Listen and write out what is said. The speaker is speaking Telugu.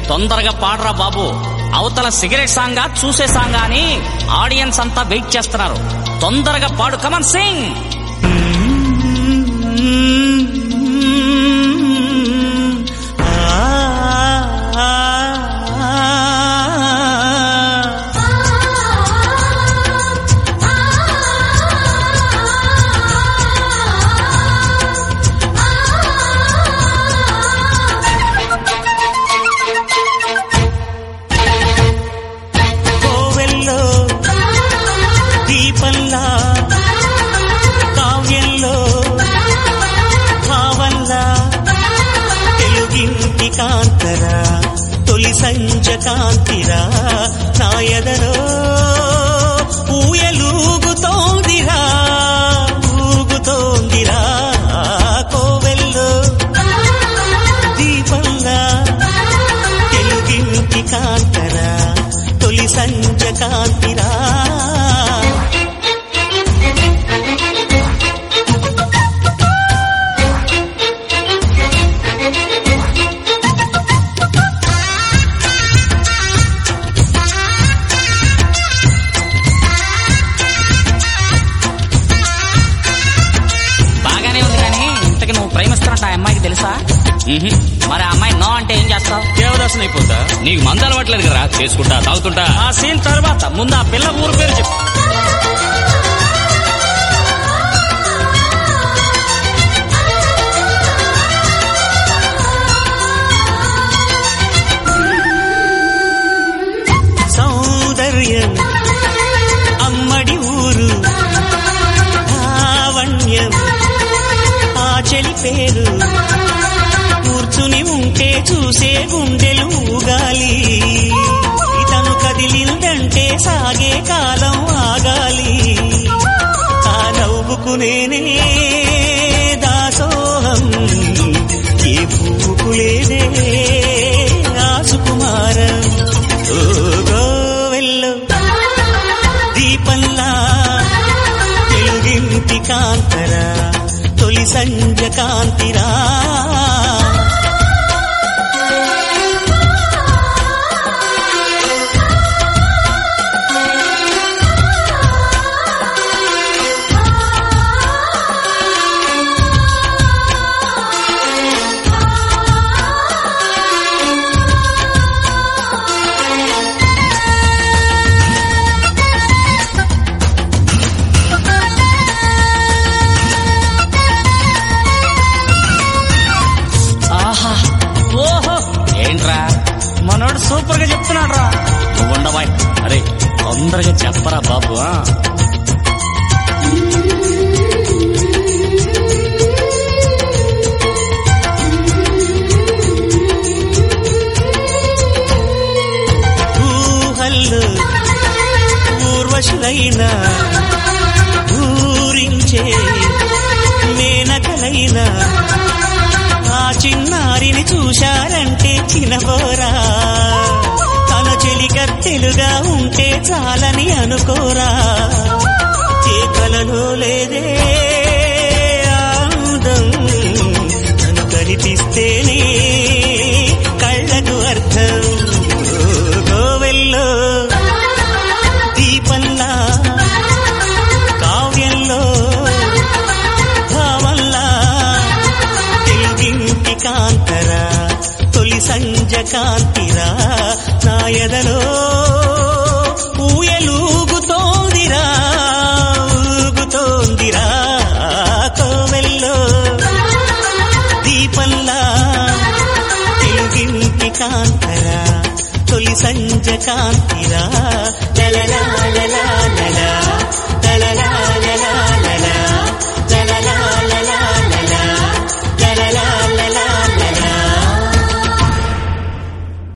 తొందరగా పాడరా బాబు అవతల సిగరెట్ సాంగా చూసే సాంగా అని ఆడియన్స్ అంతా వెయిట్ చేస్తున్నారు తొందరగా పాడు కమన్ సింగ్ కోవెల్లో దీపంలా కావ్యంలో భావంలా తెలుగింటి కాంతరా తొలి సంజ కాంతిరా నాయదరో ఊయలూగుతోందిరా ఊగుతోందిరా కోవెల్లో దీపంలా తెలుగింటి కాంతరా తొలి సంజ కాంతిరా బాగానే ఉంది కానీ ఇంతకి నువ్వు ప్రేమిస్తున్నట్టు ఆ అమ్మాయికి తెలుసా మ్హూ. మరి ఆ అమ్మాయి నో అంటే ఏం చేస్తావు దేవదాసుని అయిపోతా నీకు మందు అలవాట్లేదు కదా చేసుకుంటా తాగుతుంటా ఆ సీన్ తర్వాత ముందు ఆ పిల్ల ఊరు పేరు చెప్పు సౌందర్యం అమ్మడి ఊరు లావణ్యం ఆ చెలి పేరు కూర్చుని ఉంటే చూసే గుండెలు ఊగాలి ఇతను కదిలిందంటే సాగే కాలం ఆగాలి ఆ నవ్వుకునేనే దాసోహం ఏ పువ్వుకు లేదే ఆ సుకుమారం ఓ గోవెల్లో దీపంలా తెలుగింటి కాంతరా తొలి సంజ కాంతిరా ఆహా ఓహో ఏంట్రా మనోడు సూపర్ గా చెప్తున్నాడు రా నువ్వు ఉండవాయ్ అరే తొందరగా చెప్పరా బాబు ఆ? ఊహల్లో ఊర్వశులైన ఊరించే మేనకలైన ఆ చిన్నారిని చూశారంటే చినబోరా తన చెలిగత్తెలుగా ఉంటే చాలని అనుకోరా ఏ కలలో లేదే ఆనందం తను కనిపిస్తేనే కళ్ళకు అర్థం ఓ గోవెల్లో దీపంలా కావ్యంలో భావంలా తెలుగింటి కాంతరా తొలి సంజ కాంతిరా నాయదలో ఊయలూగుతోందిరా ఊగుతోందిరా కోవెల్లో దీపంలా తెలుగింటి కాంతరా తొలి సంజ కాంతిరా లలలా